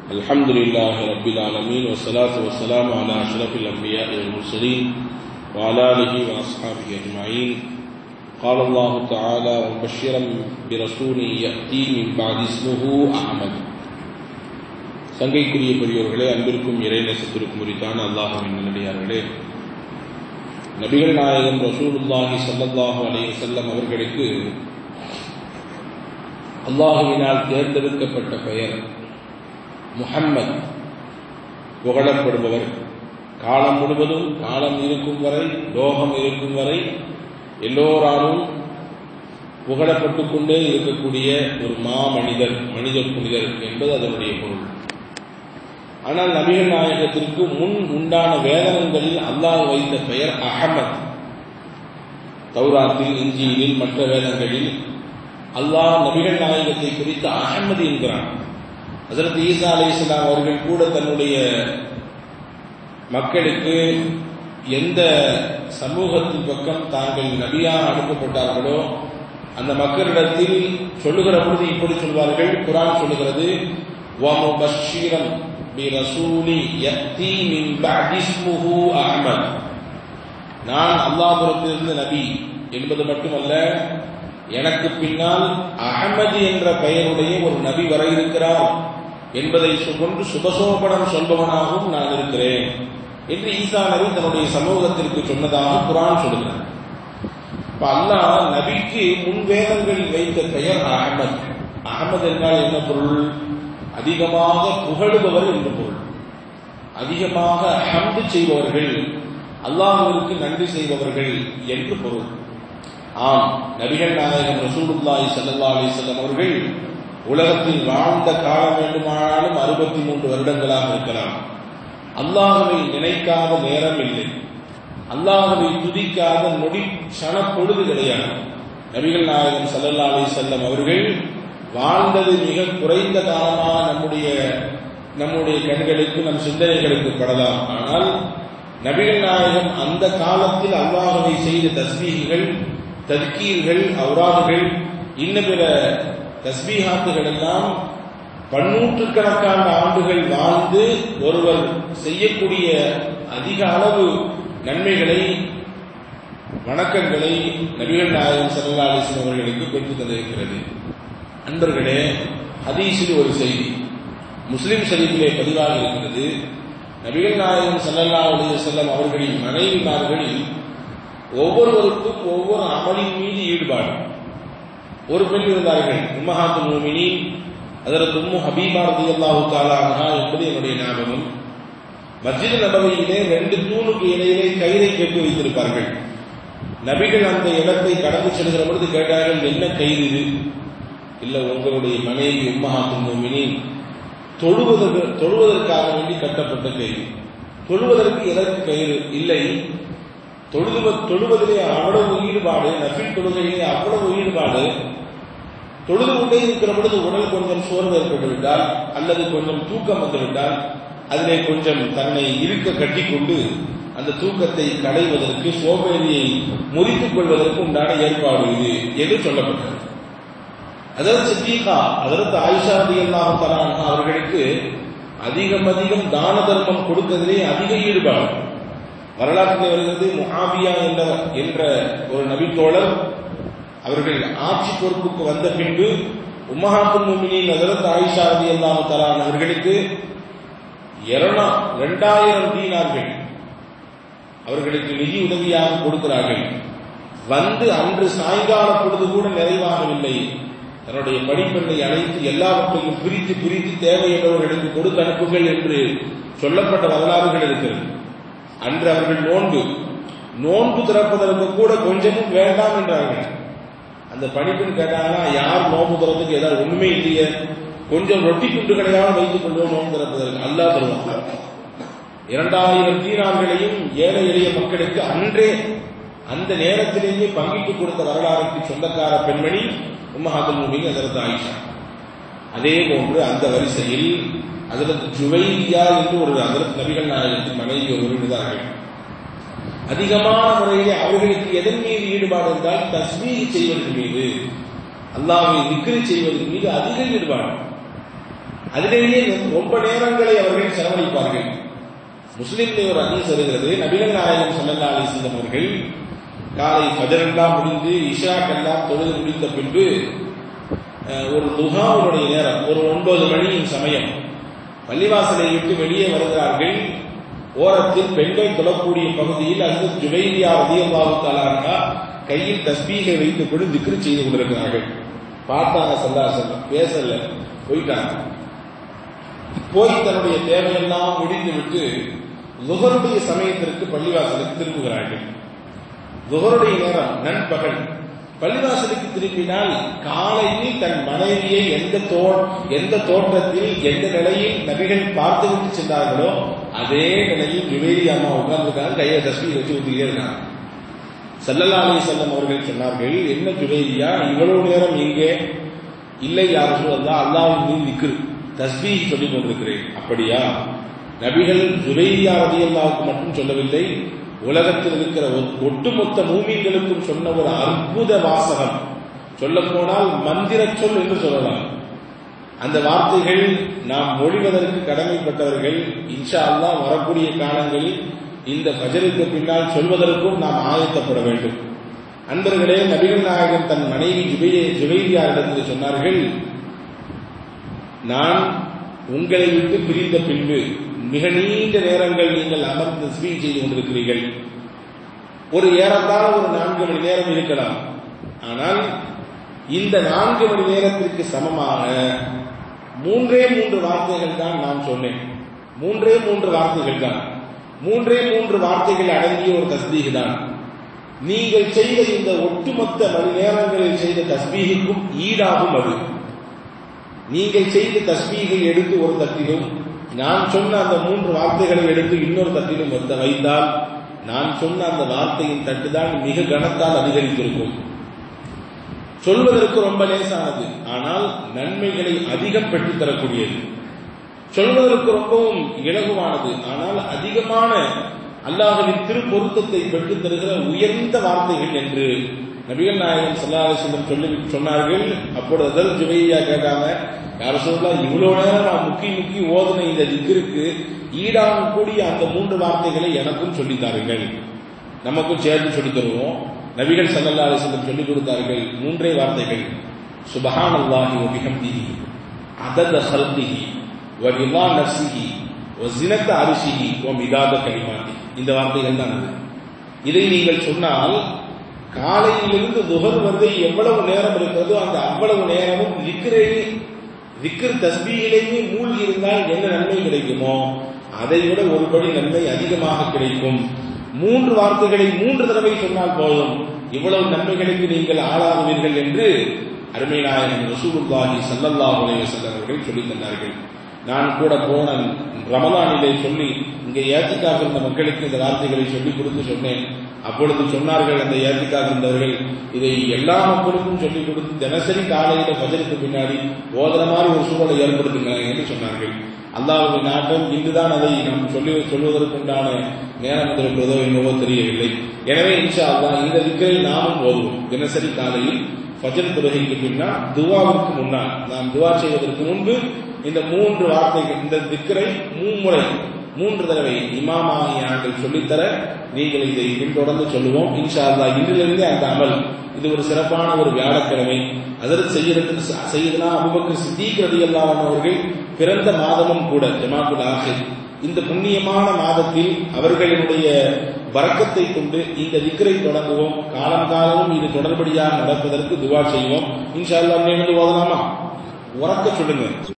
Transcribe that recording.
الحمد لله رب العالمين والصلاة والسلام على أشرف الأنبياء والمرسلين وعلى آله وأصحابه أجمعين قال الله تعالى وبشرا برسول يأتي من بعد اسمه أحمد சங்கைக்குரிய பெரியோர்களே அன்பிற்கும் இறைநேசத்திற்கும் உரித்தான அல்லாஹுவின் நல்லடியார்களே நபிகள் நாயகம் ரசூலுல்லாஹி ஸல்லல்லாஹு அலைஹி வஸல்லம் அவர்களுக்கு அல்லாஹுவினால் தேர்ந்தெடுக்கப்பட்ட பெயர் முஹம்மத் புகழப்படுபவர் காலம் முழுவதும் காலம் இருக்கும் வரை லோகம் இருக்கும் வரை எல்லோராலும் புகழப்பட்டு கொண்டே இருக்கக்கூடிய ஒரு மாமனிதர் மனித புனிதர் என்பது அதனுடைய பொருள் ஆனால் நபிகள் நாயகத்திற்கு முன் உண்டான வேதனங்களில் அல்லாஹ் வைத்த பெயர் அகமத் தௌராத்தில் இஞ்சியில் மற்ற வேதங்களில் அல்லாஹ் நபிகள் நாயகத்தை குறித்து அகமது என்கிறான் ஹசரத் ஈசா அலி இஸ்லாம் அவர்கள் கூட தன்னுடைய மக்களுக்கு எந்த சமூகத்தின் பக்கம் தாங்கள் நபியாக அனுப்பப்பட்டார்களோ அந்த மக்களிடத்தில் சொல்லுகிற பொழுது இப்படி சொல்வார்கள் குரான் சொல்லுகிறது வமுபஷிரம் பிரசூலி யத்தி மின் பஅதி இஸ்முஹு அஹ்மத் நான் அல்லாஹ்புரத்திலிருந்து நபி என்பது மட்டுமல்ல எனக்கு பின்னால் அகமது என்ற பெயருடைய ஒரு நபி வர இருக்கிறார் என்பதை கொண்டு சுபசோபனம் சொல்பவனாகவும் நான் இருக்கிறேன் என்று ஈசா நபி தன்னுடைய சமூகத்திற்கு சொன்னதாக குரான் சொல்கிறார் இப்ப அல்லாஹ் நபிக்கு முன் வேதங்களில் வைத்த பெயர் அகமது அகமது என்றால் என்ன பொருள் அதிகமாக புகழுபவர் என்று பொருள் அதிகமாக ஹம்து செய்பவர்கள் அல்லாஹுவிற்கு நன்றி செய்பவர்கள் என்று பொருள் ஆம் நபிகள் நாயகம் ரசூலுல்லாஹி ஸல்லல்லாஹு அலைஹி வஸல்லம் அவர்கள் உலகத்தில் வாழ்ந்த காலம் வேண்டுமானாலும் அறுபத்தி மூன்று வருடங்களாக இருக்கலாம் அல்லாஹுவை நினைக்காத நேரம் இல்லை அல்லாஹுவை துதிக்காத நொடி சன பொழுது கிடையாது நபிகள் நாயகம் ஸல்லல்லாஹு அலைஹி வஸல்லம் அவர்கள் வாழ்ந்தது மிக குறைந்த காலமாக நம்முடைய நம்முடைய கண்களுக்கு நம் சிந்தனைகளுக்கு படலாம் ஆனால் நபிகள் நாயகம் அந்த காலத்தில் அல்லாஹுவை செய்த தஸ்மீகள் தத்கீர்கள் அவுராதுகள் இன்ன பிற தஸ்பீஹாத்துகள் எல்லாம் பன்னூற்றுக்கணக்கான ஆண்டுகள் வாழ்ந்து ஒருவர் செய்யக்கூடிய அதிக அளவு நன்மைகளை வணக்கங்களை நபிகள் நாயகம் சல்லா அலிஸ்லாம் அவர்களுக்கு பெற்று தந்திருக்கிறது அன்பர்களே ஹதீஸில் ஒரு செய்தி முஸ்லிம் ஷரீஃபிலே பதிவாக இருக்கிறது நபிகள் நாயகம் சல்லல்லா அலி செல்லம் அவர்களின் மனைவிமார்களில் ஒவ்வொருவருக்கும் ஒவ்வொரு அமலின் மீது ஈடுபாடு ஒரு பெண் இருந்தார்கள் உம்மஹாத்து மூமினி அதற்கு உம்மு ஹபீபா ரதி அல்லாஹு தாலானா என்பது என்னுடைய ஞாபகம் மஸ்ஜித் நபவையிலே ரெண்டு தூணுக்கு இடையிலே கயிறை கட்டி வைத்திருப்பார்கள் நபிகள் அந்த இடத்தை கடந்து செல்கிற பொழுது கேட்டார்கள் என்ன கயிறு இது இல்ல உங்களுடைய மனைவி உம்மஹாத்து மூமினி தொழுவதற்கு தொழுவதற்காக வேண்டி கட்டப்பட்ட கயிறு தொழுவதற்கு எதற்கு கயிறு இல்லை தொழுது தொழுவதிலே அவ்வளவு ஈடுபாடு நபில் தொழுகையிலே அவ்வளவு ஈடுபாடு தொழுது கொண்டே இருக்கிற பொழுது உடல் கொஞ்சம் சோர்வு ஏற்பட்டு விட்டால் அல்லது கொஞ்சம் தூக்கம் வந்துவிட்டால் அதிலே கொஞ்சம் தன்னை இருக்க கட்டிக்கொண்டு அந்த தூக்கத்தை களைவதற்கு சோம்பேறியை முறித்துக் கொள்வதற்கு உண்டான ஏற்பாடு இது என்று சொல்லப்பட்டது அதாவது சித்தீகா அதற்கு ஆயிஷா அல்லாஹ் தலான் அவர்களுக்கு அதிகம் அதிகம் தான தர்மம் கொடுத்ததிலே அதிக ஈடுபாடு வரலாற்றில் வருகிறது முஹாபியா என்ற என்ற ஒரு நபித்தோழர் அவர்கள் ஆட்சி பொறுப்புக்கு வந்த பின்பு உம்மஹாத்து முமினின் நகரத் ஆயிஷா ரதி அல்லாஹு தலான் அவர்களுக்கு இரநா இரண்டாயிரம் தீனார்கள் அவர்களுக்கு நிதி உதவியாக கொடுக்கிறார்கள் வந்து அன்று சாயங்கால பொழுது கூட நிறைவாகவில்லை தன்னுடைய படிப்பெண்ணை அழைத்து எல்லாவற்றையும் பிரித்து பிரித்து தேவையுள்ளவர்களுக்கு கொடுத்து அனுப்புங்கள் என்று சொல்லப்பட்ட வரலாறுகள் இருக்கிறது அன்று அவர்கள் நோன்பு நோன்பு திறப்பதற்கு கூட கொஞ்சமும் வேண்டாம் என்றார்கள் அந்த பணிப்பெண் கேட்டாங்கன்னா யார் நோன்பு திறத்துக்கு ஏதாவது ஒண்ணுமே இல்லையே கொஞ்சம் ரொட்டி துண்டுகளையாவது வைத்துக் கொள்வோம் நோன்பு திறப்பதற்கு அல்லா தருவாங்க இரண்டாயிரம் தீனார்களையும் ஏழை எளிய மக்களுக்கு அன்றே அந்த நேரத்திலேயே பங்கிட்டு கொடுத்த வரலாறுக்கு சொந்தக்கார பெண்மணி உம்மஹாதுல் மூமின் அதற்கு ஆயிஷா அதே போன்று அந்த வரிசையில் அதற்கு ஜுவைரியா என்று ஒரு அதற்கு நபிகள் நாயகத்தின் மனைவி ஒருவர் இருந்தார்கள் அதிகமான முறையிலே அவர்களுக்கு எதன் மீது ஈடுபாடு என்றால் தஸ்மீக செய்வதன் மீது அல்லாவை விக்கிரி செய்வதன் மீது அதிக ஈடுபாடு அதிலேயே ரொம்ப நேரங்களை அவர்கள் செலவழிப்பார்கள் முஸ்லிம்ல ஒரு ஹதீஸ் வருகிறது நபிகள் நாயகம் ஸல்லல்லாஹு அலைஹி வஸல்லம் அவர்கள் காலை ஃபஜரெல்லாம் முடிந்து இஷாக்கெல்லாம் தொழுது முடித்த பின்பு அஹ், ஒரு துஹாவுடைய நேரம் ஒரு ஒன்பது மணியின் சமயம் பள்ளிவாசலை விட்டு வெளியே வருகிறார்கள் ஓரத்தில் பெண்கள் தொழக்கூடிய பகுதியில் அந்த ஜுவைரியா ரதியல்லாஹு தஆலா கையில் தஸ்பீகை வைத்துக் கொண்டு திக்ரு செய்து கொண்டிருக்கிறார்கள் பார்த்தாங்க சல்லா செல்லம் பேசல போயிட்டாங்க போய் தன்னுடைய தேவையெல்லாம் முடித்துவிட்டு லுகருடைய சமயத்திற்கு பள்ளிவாசலுக்கு திரும்புகிறார்கள் லுகருடைய நேரம் நண்பகல் பள்ளிவாசலுக்கு திரும்பினால் காலையில் தன் மனைவியை எந்த தோ எந்த தோற்றத்தில் எந்த நிலையில் நபிகள் பார்த்துவிட்டு சென்றார்களோ அதே நிலையில் ஜுவேரி அம்மா உட்கார்ந்துருக்காங்க கையை தஸ்மி வச்சு ஊத்திக்கிட்டே இருக்காங்க சல்லல்லா அலி செல்லம் அவர்கள் சொன்னார்கள் என்ன ஜுவேரியா இவ்வளவு நேரம் இங்கே இல்லை யார் சொல்லலாம் அல்லாஹ்வின் மீது நிற்கு தஸ்பீஹ் சொல்லிக் கொண்டிருக்கிறேன் அப்படியா நபிகள் ஜுரையா ரதியல்லாவுக்கு மட்டும் சொல்லவில்லை உலகத்தில் இருக்கிற ஒ- ஒட்டுமொத்த மூமின்களுக்கும் சொன்ன ஒரு அற்புத வாசகம் சொல்லப் போனால் மந்திர சொல் என்று சொல்லலாம் அந்த வார்த்தைகள் நாம் மொழிவதற்கு கடமைப்பட்டவர்கள் இன்ஷா அல்லாஹ் வரக்கூடிய காலங்களில் இந்த ஃபஜருக்கு பின்னால் சொல்வதற்கும் நாம் ஆயத்தப்பட வேண்டும் அன்பர்களே நபிகள் நாயகன் தன் மனைவி ஜுபையே ஜுபைரியாரிடத்தில் சொன்னார்கள் நான் உங்களை விட்டு பிரிந்த பின்பு மிக நீண்ட நேரங்கள் நீங்கள் அமர்ந்து ஸ்வீட் செய்து கொண்டிருக்கிறீர்கள் ஒரு ஏறத்தாழ ஒரு நான்கு மணி நேரம் இருக்கலாம் ஆனால் இந்த நான்கு மணி நேரத்திற்கு சமமாக மூன்றே மூன்று வார்த்தைகள் தான் நான் சொன்னேன் மூன்றே மூன்று வார்த்தைகள் தான் மூன்றே மூன்று வார்த்தைகள் அடங்கிய ஒரு தஸ்பீக் தான் நீங்கள் செய்த இந்த ஒட்டுமொத்த மணி நேரங்களில் செய்த தஸ்பீகுக்கும் ஈடாகும் அது நீங்கள் செய்த தஸ்பீகை எடுத்து ஒரு தட்டிலும் நான் சொன்ன அந்த மூன்று வார்த்தைகளை எடுத்து இன்னொரு தட்டிலும் வைத்த வைத்தால் நான் சொன்ன அந்த வார்த்தையின் தட்டுதான் மிக கனத்தால் அதிகரித்திருக்கும் சொல்வதற்கு ரொம்ப லேசானது ஆனால் நன்மைகளை அதிகம் பெற்றுத் தரக்கூடியது சொல்வதற்கு ரொம்பவும் இலகுவானது ஆனால் அதிகமான அல்லாஹ்வின் திருப்பொருத்தத்தை பெற்றுத் தருகிற உயர்ந்த வார்த்தைகள் என்று நபிகள் நாயகம் சல்லாஹம் சொல்லி சொன்னார்கள் அப்பொழுது அதல் ஜுவையா கேட்டாங்க யார சொல்லலாம் இவ்வளவு நேரம் நான் முக்கி முக்கி ஓதுன இந்த திக்கிற்கு ஈடாகக்கூடிய அந்த மூன்று வார்த்தைகளை எனக்கும் சொல்லித் தாருங்கள் நமக்கும் சேர்த்து சொல்லித் தருவோம் நபிகள் சல்லல்லா அலிஸ்லம் சொல்லிக் கொடுத்தார்கள் மூன்றே வார்த்தைகள் சுபஹான் அல்லாஹி வபிஹம்திஹி அதத ஹல்திஹி வரிமா நஃப்சிஹி வசினத்த அரிசிஹி ஓ மிதாத கலிமாத்தி இந்த வார்த்தைகள் தான் அது இதை நீங்கள் சொன்னால் காலையிலிருந்து துகர் வந்து எவ்வளவு நேரம் இருக்கிறதோ அந்த அவ்வளவு நேரமும் விக்கிரையே விக்கிர் தஸ்பீகிலேயே மூழ்கி இருந்தால் என்ன நன்மை கிடைக்குமோ அதை விட ஒருபடி நன்மை அதிகமாக கிடைக்கும் மூன்று வார்த்தைகளை மூன்று தடவை சொன்னால் போதும் இவ்வளவு நன்மைகளுக்கு நீங்கள் ஆளாகுவீர்கள் என்று அருமை நாயகன் ரசூலுல்லாஹி ஸல்லல்லாஹு அலைஹி வஸல்லம் அவர்கள் சொல்லித் தந்தார்கள் நான் கூட போன ரமலானிலே சொல்லி இங்கே ஏத்திக்காக இருந்த மக்களுக்கு இந்த வார்த்தைகளை சொல்லிக் கொடுத்து சொன்னேன் அப்பொழுது சொன்னார்கள் அந்த ஏத்திக்காக இருந்தவர்கள் இதை எல்லா மக்களுக்கும் சொல்லிக் கொடுத்து தினசரி காலையில பஜருக்கு பின்னாடி ஓதுற மாதிரி ஒரு சூழலை ஏற்படுத்துங்க என்று சொன்னார்கள் அல்லாஹ்வின் நாட்டம் இன்றுதான் அதை நாம் சொல்லி சொல்வதற்குண்டான நேரம் இருக்கிறதோ என்னவோ தெரியவில்லை எனவே இன்ஷா அல்லாஹ் இந்த விக்கரை நாமும் ஓதுவோம் தினசரி காலையில் ஃபஜர் தொழுகைக்கு பின்னால் துவாவுக்கு முன்னால் நாம் துவா செய்வதற்கு முன்பு இந்த மூன்று வார்த்தைகள் இந்த திக்கரை மூமுறை மூன்று தடவை இமாமாகிய ஆண்கள் சொல்லித்தர நீங்கள் இதை பின்தொடர்ந்து சொல்லுவோம் இன்ஷா அல்லாஹ் இன்றிலிருந்தே அந்த அமல் இது ஒரு சிறப்பான ஒரு வியாழக்கிழமை அதற்கு செய்யறது செய்யதுனா அபுபக்கர் சித்திக் ரலியல்லாஹு அன்ஹு அவர்கள் பிறந்த மாதமும் கூட ஜமாத்துல் ஆஹிர் இந்த புண்ணியமான மாதத்தில் அவர்களினுடைய வரக்கத்தை கொண்டு இந்த திக்கரை தொடங்குவோம் காலம் காலமும் இது தொடர்படியாக நடப்பதற்கு துவா செய்வோம் இன்ஷா அல்லாஹ் ஓதலாமா உறக்க சொல்லுங்க